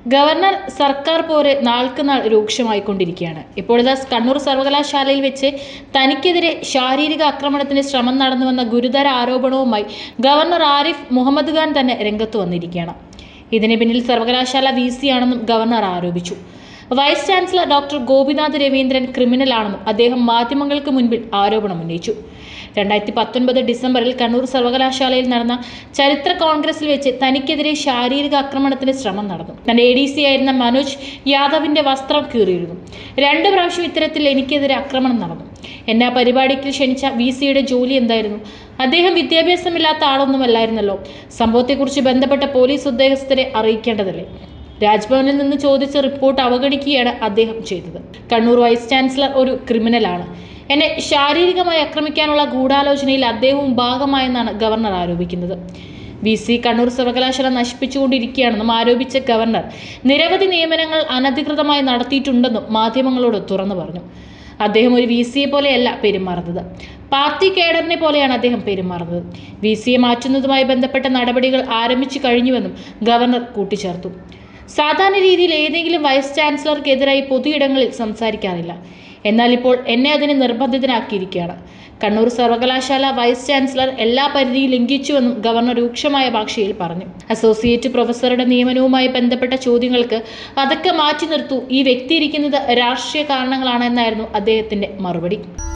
governor സർക്കാർ പോര് നാൾക്കുനാൾ രൂക്ഷമായിക്കൊണ്ടിരിക്കുകയാണ് ഇപ്പോഴിതാ കണ്ണൂർ സർവകലാശാലയിൽ വെച്ച് തനിക്കെതിരെ ശാരീരിക ആക്രമണത്തിന് ശ്രമം നടന്നുവെന്ന ഗുരുതര ആരോപണവുമായി ഗവർണർ ആരിഫ് മുഹമ്മദ് ഖാൻ തന്നെ രംഗത്ത് വന്നിരിക്കുകയാണ് ഇതിന് പിന്നിൽ സർവകലാശാല വി സി ആണെന്നും ഗവർണർ ആരോപിച്ചു vice chancellor doctor Gopinath Raveendran ക്രിമിനലാണെന്നും അദ്ദേഹം മാധ്യമങ്ങൾക്ക് മുൻപിൽ ആരോപണം ഉന്നയിച്ചു രണ്ടായിരത്തി പത്തൊൻപത് ഡിസംബറിൽ കണ്ണൂർ സർവകലാശാലയിൽ നടന്ന ചരിത്ര കോൺഗ്രസിൽ വെച്ച് തനിക്കെതിരെ ശാരീരിക ആക്രമണത്തിന് ശ്രമം നടന്നു തന്റെ എ ഡി സി ആയിരുന്ന മനോജ് യാദവിന്റെ വസ്ത്രം കീറിയിരുന്നു രണ്ട് പ്രാവശ്യം ഇത്തരത്തിൽ എനിക്കെതിരെ ആക്രമണം നടന്നു എന്നെ ആ പരിപാടിക്ക് ക്ഷണിച്ച വി സിയുടെ ജോലി എന്തായിരുന്നു അദ്ദേഹം വിദ്യാഭ്യാസമില്ലാത്ത ആളൊന്നുമല്ലായിരുന്നല്ലോ സംഭവത്തെക്കുറിച്ച് ബന്ധപ്പെട്ട പോലീസ് ഉദ്യോഗസ്ഥരെ അറിയിക്കേണ്ടതല്ലേ രാജ്ഭവനിൽ നിന്ന് ചോദിച്ച റിപ്പോർട്ട് അവഗണിക്കുകയാണ് അദ്ദേഹം ചെയ്തത് കണ്ണൂർ വൈസ് ചാൻസലർ ഒരു ക്രിമിനലാണ് എന്നെ ശാരീരികമായി ആക്രമിക്കാനുള്ള ഗൂഢാലോചനയിൽ അദ്ദേഹവും ഭാഗമായെന്നാണ് ഗവർണർ ആരോപിക്കുന്നത് വി സി കണ്ണൂർ സർവകലാശാല നശിപ്പിച്ചുകൊണ്ടിരിക്കുകയാണെന്നും ആരോപിച്ച ഗവർണർ നിരവധി നിയമനങ്ങൾ അനധികൃതമായി നടത്തിയിട്ടുണ്ടെന്നും മാധ്യമങ്ങളോട് തുറന്നു പറഞ്ഞു അദ്ദേഹം ഒരു വി സിയെ പോലെയല്ല പെരുമാറുന്നത് പാർട്ടി കേഡറിനെ പോലെയാണ് അദ്ദേഹം പെരുമാറുന്നത് വി സിയെ മാറ്റുന്നതുമായി ബന്ധപ്പെട്ട നടപടികൾ ആരംഭിച്ചു കഴിഞ്ഞുവെന്നും ഗവർണർ കൂട്ടിച്ചേർത്തു സാധാരണ രീതിയിൽ ഏതെങ്കിലും വൈസ് ചാൻസലർക്കെതിരായി പൊതുയിടങ്ങളിൽ സംസാരിക്കാറില്ല എന്നാൽ ഇപ്പോൾ എന്നെ അതിന് നിർബന്ധിതനാക്കിയിരിക്കുകയാണ് കണ്ണൂർ സർവകലാശാല വൈസ് ചാൻസലർ എല്ലാ പരിധിയും ലംഘിച്ചുവെന്നും ഗവർണർ രൂക്ഷമായ ഭാഷയിൽ പറഞ്ഞു അസോസിയേറ്റ് പ്രൊഫസറുടെ നിയമനവുമായി ബന്ധപ്പെട്ട ചോദ്യങ്ങൾക്ക് അതൊക്കെ മാറ്റി നിർത്തൂ ഈ വ്യക്തി ഇരിക്കുന്നത് രാഷ്ട്രീയ കാരണങ്ങളാണെന്നായിരുന്നു അദ്ദേഹത്തിന്റെ മറുപടി